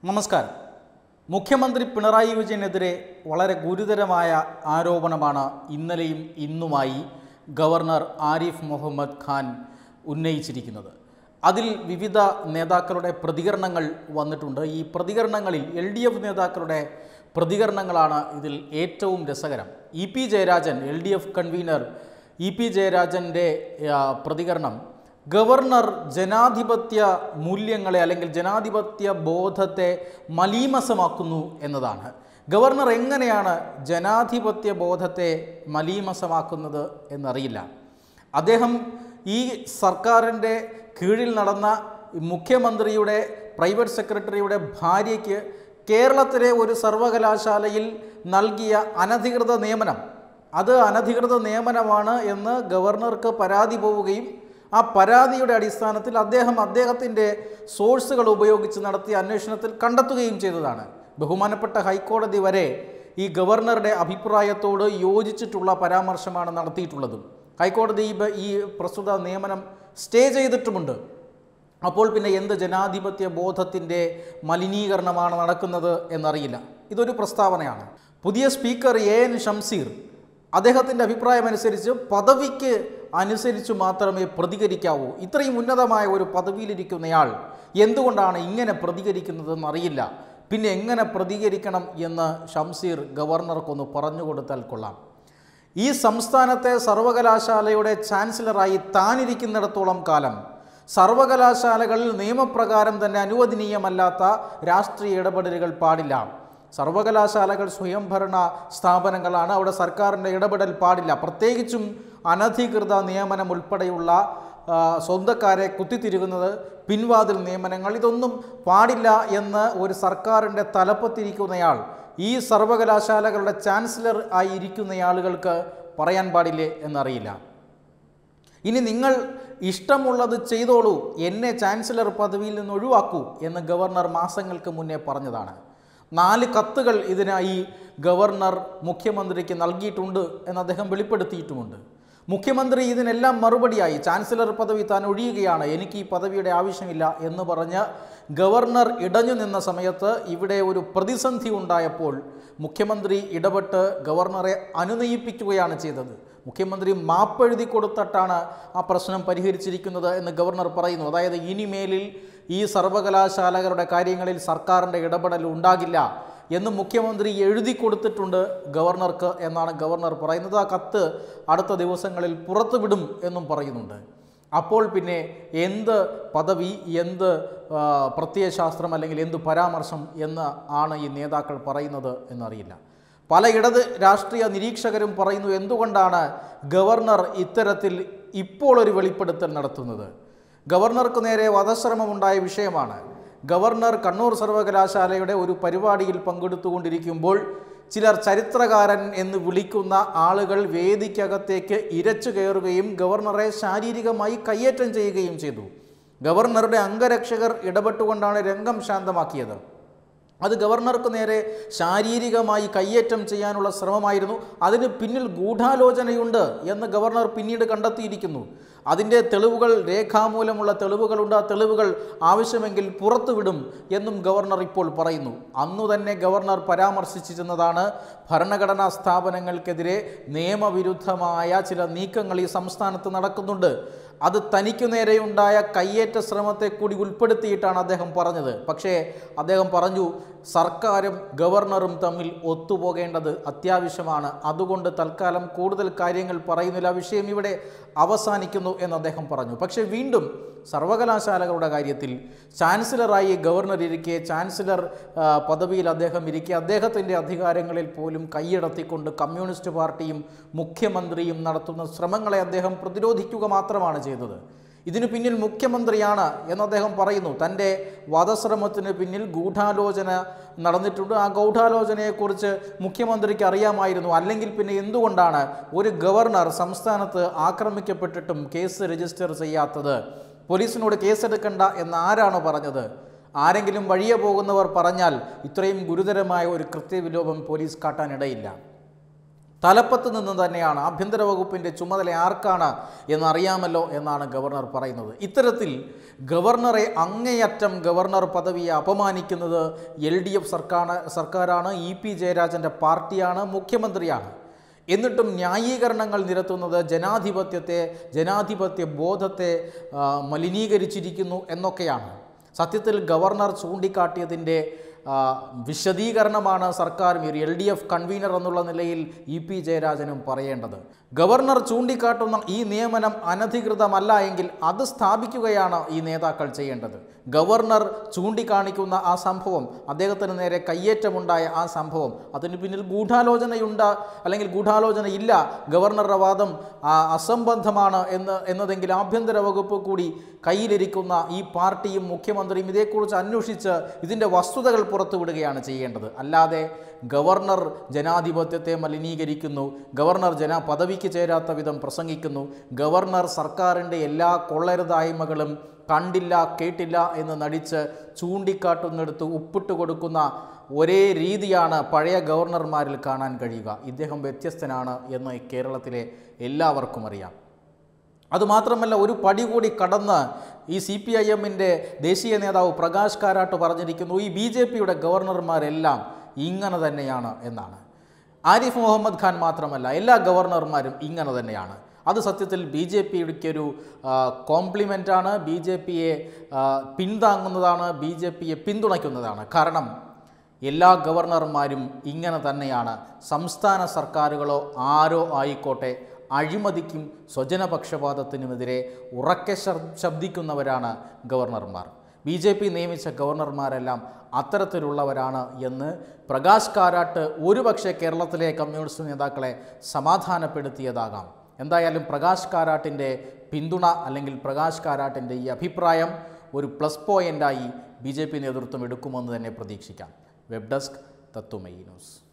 നമസ്കാരം മുഖ്യമന്ത്രി പിണറായി വിജയനെതിരെ വളരെ ഗുരുതരമായ ആരോപണമാണ് ഇന്നലെയും ഇന്നുമായി ഗവർണർ ആരിഫ് മുഹമ്മദ് ഖാൻ ഉന്നയിച്ചിരിക്കുന്നത് അതിൽ വിവിധ നേതാക്കളുടെ പ്രതികരണങ്ങൾ വന്നിട്ടുണ്ട് ഈ പ്രതികരണങ്ങളിൽ എൽ ഡി എഫ് നേതാക്കളുടെ പ്രതികരണങ്ങളാണ് ഇതിൽ ഏറ്റവും രസകരം E P Jayarajan L D F convener E P ജയരാജൻ്റെ ആ, പ്രതികരണം ഗവർണർ ജനാധിപത്യ മൂല്യങ്ങളെ അല്ലെങ്കിൽ ജനാധിപത്യ ബോധത്തെ മലീമസമാക്കുന്നു എന്നതാണ് ഗവർണർ എങ്ങനെയാണ് ജനാധിപത്യ ബോധത്തെ മലീമസമാക്കുന്നത് എന്നറിയില്ല അദ്ദേഹം ഈ സർക്കാരിൻ്റെ കീഴിൽ നടന്ന മുഖ്യമന്ത്രിയുടെ പ്രൈവറ്റ് സെക്രട്ടറിയുടെ ഭാര്യയ്ക്ക് കേരളത്തിലെ ഒരു സർവകലാശാലയിൽ നൽകിയ അനധികൃത നിയമനം അത് അനധികൃത നിയമനമാണ് എന്ന് ഗവർണർക്ക് പരാതി പോവുകയും ആ പരാതിയുടെ അടിസ്ഥാനത്തിൽ അദ്ദേഹം അദ്ദേഹത്തിൻ്റെ സോഴ്സുകൾ ഉപയോഗിച്ച് നടത്തിയ അന്വേഷണത്തിൽ കണ്ടെത്തുകയും ചെയ്തതാണ് ബഹുമാനപ്പെട്ട ഹൈക്കോടതി വരെ ഈ ഗവർണറുടെ അഭിപ്രായത്തോട് യോജിച്ചിട്ടുള്ള പരാമർശമാണ് നടത്തിയിട്ടുള്ളതും ഹൈക്കോടതി ഈ ബ- ഈ പ്രസ്തുത നിയമനം സ്റ്റേ ചെയ്തിട്ടുമുണ്ട് അപ്പോൾ പിന്നെ എന്ത് ജനാധിപത്യ ബോധത്തിൻ്റെ മലിനീകരണമാണ് നടക്കുന്നത് എന്നറിയില്ല ഇതൊരു പ്രസ്താവനയാണ് പുതിയ സ്പീക്കർ എ എൻ ഷംസീർ അദ്ദേഹത്തിൻ്റെ അഭിപ്രായമനുസരിച്ച് പദവിക്ക് അനുസരിച്ച് മാത്രമേ പ്രതികരിക്കാവൂ ഇത്രയും ഉന്നതമായ ഒരു പദവിയിലിരിക്കുന്നയാൾ എന്തുകൊണ്ടാണ് ഇങ്ങനെ പ്രതികരിക്കുന്നതെന്ന് അറിയില്ല പിന്നെ എങ്ങനെ പ്രതികരിക്കണം എന്ന് ഷംസീർ ഗവർണർക്കൊന്ന് പറഞ്ഞു കൊടുത്താൽ കൊള്ളാം ഈ സംസ്ഥാനത്തെ സർവകലാശാലയുടെ ചാൻസലറായി താനിരിക്കുന്നിടത്തോളം കാലം സർവകലാശാലകളിൽ നിയമപ്രകാരം തന്നെ അനുവദനീയമല്ലാത്ത രാഷ്ട്രീയ ഇടപെടലുകൾ പാടില്ല സർവകലാശാലകൾ സ്വയംഭരണ സ്ഥാപനങ്ങളാണ് അവിടെ സർക്കാരിൻ്റെ ഇടപെടൽ പാടില്ല പ്രത്യേകിച്ചും അനധികൃത നിയമനം ഉൾപ്പെടെയുള്ള ആ, സ്വന്തക്കാരെ കുത്തിത്തിരുകുന്നത് പിൻവാതിൽ നിയമനങ്ങൾ ഇതൊന്നും പാടില്ല എന്ന് ഒരു സർക്കാരിൻ്റെ തലപ്പത്തിരിക്കുന്നയാൾ ഈ സർവകലാശാലകളുടെ ചാൻസലർ ആയി ഇരിക്കുന്നയാളുകൾക്ക് പറയാൻ പാടില്ലേ എന്നറിയില്ല ഇനി നിങ്ങൾ ഇഷ്ടമുള്ളത് ചെയ്തോളൂ എന്നെ ചാൻസലർ പദവിയിൽ നിന്ന് ഒഴിവാക്കൂ എന്ന് ഗവർണർ മാസങ്ങൾക്ക് മുന്നേ പറഞ്ഞതാണ് നാല് കത്തുകൾ ഇതിനായി ഗവർണർ മുഖ്യമന്ത്രിക്ക് നൽകിയിട്ടുണ്ട് എന്ന് അദ്ദേഹം വെളിപ്പെടുത്തിയിട്ടുമുണ്ട് മുഖ്യമന്ത്രി ഇതിനെല്ലാം മറുപടിയായി ചാൻസലർ പദവി താൻ ഒഴിയുകയാണ് എനിക്ക് ഈ പദവിയുടെ ആവശ്യമില്ല എന്ന് പറഞ്ഞ് ഗവർണർ ഇടഞ്ഞു നിന്ന സമയത്ത് ഇവിടെ ഒരു പ്രതിസന്ധി ഉണ്ടായപ്പോൾ മുഖ്യമന്ത്രി ഇടപെട്ട് ഗവർണറെ അനുനയിപ്പിക്കുകയാണ് ചെയ്തത് മുഖ്യമന്ത്രി മാപ്പെഴുതി കൊടുത്തിട്ടാണ് ആ പ്രശ്നം പരിഹരിച്ചിരിക്കുന്നത് എന്ന് ഗവർണർ പറയുന്നു അതായത് ഇനിമേലിൽ ഈ സർവകലാശാലകളുടെ കാര്യങ്ങളിൽ സർക്കാരിൻ്റെ ഇടപെടൽ ഉണ്ടാകില്ല എന്ന് മുഖ്യമന്ത്രി എഴുതി കൊടുത്തിട്ടുണ്ട് ഗവർണർക്ക് എന്നാണ് ഗവർണർ പറയുന്നത് ആ കത്ത് അടുത്ത ദിവസങ്ങളിൽ പുറത്തുവിടും എന്നും പറയുന്നുണ്ട് അപ്പോൾ പിന്നെ എന്ത് പദവി എന്ത് ആ, പ്രത്യയശാസ്ത്രം അല്ലെങ്കിൽ എന്ത് പരാമർശം എന്ന് ആണ് ഈ നേതാക്കൾ പറയുന്നത് എന്നറിയില്ല പല ഇടത് രാഷ്ട്രീയ നിരീക്ഷകരും പറയുന്നു എന്തുകൊണ്ടാണ് ഗവർണർ ഇത്തരത്തിൽ ഇപ്പോൾ ഒരു വെളിപ്പെടുത്തൽ നടത്തുന്നത് ഗവർണർക്ക് നേരെ വധശ്രമമുണ്ടായ വിഷയമാണ് ഗവർണർ കണ്ണൂർ സർവകലാശാലയുടെ ഒരു പരിപാടിയിൽ പങ്കെടുത്തുകൊണ്ടിരിക്കുമ്പോൾ ചിലർ ചരിത്രകാരൻ എന്ന് വിളിക്കുന്ന ആളുകൾ വേദിക്കകത്തേക്ക് ഇരച്ചു കയറുകയും ഗവർണറെ ശാരീരികമായി കയ്യേറ്റം ചെയ്യുകയും ചെയ്തു ഗവർണറുടെ അംഗരക്ഷകർ ഇടപെട്ടുകൊണ്ടാണ് രംഗം ശാന്തമാക്കിയത് അത് ഗവർണർക്ക് നേരെ ശാരീരികമായി കയ്യേറ്റം ചെയ്യാനുള്ള ശ്രമമായിരുന്നു അതിന് പിന്നിൽ ഗൂഢാലോചനയുണ്ട് എന്ന് ഗവർണർ പിന്നീട് കണ്ടെത്തിയിരിക്കുന്നു അതിൻ്റെ തെളിവുകൾ രേഖാമൂലമുള്ള തെളിവുകളുണ്ട് ആ തെളിവുകൾ ആവശ്യമെങ്കിൽ പുറത്തുവിടും എന്നും ഗവർണർ ഇപ്പോൾ പറയുന്നു അന്നു തന്നെ ഗവർണർ പരാമർശിച്ചിരുന്നതാണ് ഭരണഘടനാ സ്ഥാപനങ്ങൾക്കെതിരെ നിയമവിരുദ്ധമായ ചില നീക്കങ്ങൾ ഈ സംസ്ഥാനത്ത് നടക്കുന്നുണ്ട് അത് തനിക്കു നേരെയുണ്ടായ കയ്യേറ്റ ശ്രമത്തെ കൂടി ഉൾപ്പെടുത്തിയിട്ടാണ് അദ്ദേഹം പറഞ്ഞത് പക്ഷേ അദ്ദേഹം പറഞ്ഞു സർക്കാരും ഗവർണറും തമ്മിൽ ഒത്തുപോകേണ്ടത് അത്യാവശ്യമാണ് അതുകൊണ്ട് തൽക്കാലം കൂടുതൽ കാര്യങ്ങൾ പറയുന്നില്ല ആ വിഷയം ഇവിടെ അവസാനിക്കുന്നു എന്ന് അദ്ദേഹം പറഞ്ഞു പക്ഷേ വീണ്ടും സർവകലാശാലകളുടെ കാര്യത്തിൽ ചാൻസലറായി ഗവർണർ ഇരിക്കെ ചാൻസലർ ആ, പദവിയിൽ അദ്ദേഹം ഇരിക്കെ അദ്ദേഹത്തിൻ്റെ അധികാരങ്ങളിൽ പോലും കൈയടത്തിക്കൊണ്ട് കമ്മ്യൂണിസ്റ്റ് പാർട്ടിയും മുഖ്യമന്ത്രിയും നടത്തുന്ന ശ്രമങ്ങളെ അദ്ദേഹം പ്രതിരോധിക്കുക മാത്രമാണ് ചെയ്തത് ഇതിനു പിന്നിൽ മുഖ്യമന്ത്രിയാണ് എന്ന് അദ്ദേഹം പറയുന്നു തൻ്റെ വധശ്രമത്തിന് പിന്നിൽ ഗൂഢാലോചന നടന്നിട്ടുണ്ട് ആ ഗൂഢാലോചനയെക്കുറിച്ച് മുഖ്യമന്ത്രിക്ക് അറിയാമായിരുന്നു അല്ലെങ്കിൽ പിന്നെ എന്തുകൊണ്ടാണ് ഒരു ഗവർണർ സംസ്ഥാനത്ത് ആക്രമിക്കപ്പെട്ടിട്ടും കേസ് രജിസ്റ്റർ ചെയ്യാത്തത് പോലീസിനോട് കേസെടുക്കണ്ട എന്ന് ആരാണ് പറഞ്ഞത് ആരെങ്കിലും വഴിയെ പോകുന്നവർ പറഞ്ഞാൽ ഇത്രയും ഗുരുതരമായ ഒരു കൃത്യവിലോപം പോലീസ് കാട്ടാനിടയില്ല തലപ്പത്ത് നിന്ന് തന്നെയാണ് ആഭ്യന്തര വകുപ്പിൻ്റെ ചുമതല ആർക്കാണ് എന്നറിയാമല്ലോ എന്നാണ് ഗവർണർ പറയുന്നത് ഇത്തരത്തിൽ ഗവർണറെ അങ്ങേയറ്റം ഗവർണർ പദവിയെ അപമാനിക്കുന്നത് എൽ ഡി എഫ് സർക്കാർ സർക്കാരാണ് ഇ പി ജയരാജൻ്റെ പാർട്ടിയാണ് മുഖ്യമന്ത്രിയാണ് എന്നിട്ടും ന്യായീകരണങ്ങൾ നിരത്തുന്നത് ജനാധിപത്യത്തെ ജനാധിപത്യ ബോധത്തെ ആ, മലിനീകരിച്ചിരിക്കുന്നു എന്നൊക്കെയാണ് സത്യത്തിൽ ഗവർണർ ചൂണ്ടിക്കാട്ടിയതിൻ്റെ ആ, വിശദീകരണമാണ് സർക്കാരും ഒരു എൽ ഡി എഫ് കൺവീനർ എന്നുള്ള നിലയിൽ ഇ പി ജയരാജനും പറയേണ്ടത് ഗവർണർ ചൂണ്ടിക്കാട്ടുന്ന ഈ നിയമനം അനധികൃതമല്ല എങ്കിൽ അത് സ്ഥാപിക്കുകയാണ് ഈ നേതാക്കൾ ചെയ്യേണ്ടത് ഗവർണർ ചൂണ്ടിക്കാണിക്കുന്ന ആ സംഭവം അദ്ദേഹത്തിന് നേരെ കയ്യേറ്റമുണ്ടായ ആ സംഭവം അതിന് പിന്നിൽ ഗൂഢാലോചനയുണ്ട് അല്ലെങ്കിൽ ഗൂഢാലോചന ഇല്ല ഗവർണറുടെ വാദം ആ, അസംബന്ധമാണ് എന്ന് എന്നതെങ്കിൽ ആഭ്യന്തര വകുപ്പ് കൂടി കയ്യിലിരിക്കുന്ന ഈ പാർട്ടിയും മുഖ്യമന്ത്രിയും ഇതേക്കുറിച്ച് അന്വേഷിച്ച് ഇതിൻ്റെ വസ്തുതകൾ പുറത്തുവിടുകയാണ് ചെയ്യേണ്ടത് അല്ലാതെ ഗവർണർ ജനാധിപത്യത്തെ മലിനീകരിക്കുന്നു ഗവർണർ ജന പദവിക്ക് ചേരാത്ത വിധം പ്രസംഗിക്കുന്നു ഗവർണർ സർക്കാരിൻ്റെ എല്ലാ കൊള്ളരുതായ്മകളും കണ്ടില്ല കേട്ടില്ല എന്ന് നടിച്ച് ചൂണ്ടിക്കാട്ടുന്നിടത്ത് ഉപ്പിട്ട് കൊടുക്കുന്ന ഒരേ രീതിയാണ് പഴയ ഗവർണർമാരിൽ കാണാൻ കഴിയുക ഇദ്ദേഹം വ്യത്യസ്തനാണ് എന്ന് കേരളത്തിലെ എല്ലാവർക്കും അറിയാം അതുമാത്രമല്ല ഒരു പടി കൂടി കടന്ന് ഈ സി പി ഐ എമ്മിൻ്റെ ദേശീയ നേതാവ് പ്രകാശ് കാരാട്ട് പറഞ്ഞിരിക്കുന്നു ഈ ബി ജെ പിയുടെ ഗവർണർമാരെല്ലാം ഇങ്ങനെ തന്നെയാണ് എന്നാണ് ആരിഫ് മുഹമ്മദ് ഖാൻ മാത്രമല്ല എല്ലാ ഗവർണർമാരും ഇങ്ങനെ തന്നെയാണ് അത് സത്യത്തിൽ ബി ജെ പിയുടെ ഒരു കോംപ്ലിമെൻ്റാണ് ബി ജെ പിയെ പിന്താങ്ങുന്നതാണ് ബി ജെ പിയെ പിന്തുണയ്ക്കുന്നതാണ് കാരണം എല്ലാ ഗവർണർമാരും ഇങ്ങനെ തന്നെയാണ് സംസ്ഥാന സർക്കാരുകളോ ആരോ ആയിക്കോട്ടെ അഴിമതിക്കും സ്വജനപക്ഷപാതത്തിനുമെതിരെ ഉറക്കെ ശർ- ശബ്ദിക്കുന്നവരാണ് ഗവർണർമാർ ബി ജെ പി നിയമിച്ച ഗവർണർമാരെല്ലാം അത്തരത്തിലുള്ളവരാണ് എന്ന് പ്രകാശ് കാരാട്ട് ഒരുപക്ഷെ കേരളത്തിലെ കമ്മ്യൂണിസ്റ്റ് നേതാക്കളെ സമാധാനപ്പെടുത്തിയതാകാം എന്തായാലും പ്രകാശ് കാരാട്ടിൻ്റെ പിന്തുണ അല്ലെങ്കിൽ പ്രകാശ് കാരാട്ടിൻ്റെ ഈ അഭിപ്രായം ഒരു പ്ലസ് പോയിൻ്റായി ബി ജെ പി നേതൃത്വം എടുക്കുമെന്ന് തന്നെ പ്രതീക്ഷിക്കാം വെബ് ഡെസ്ക് തത്വമയി ന്യൂസ്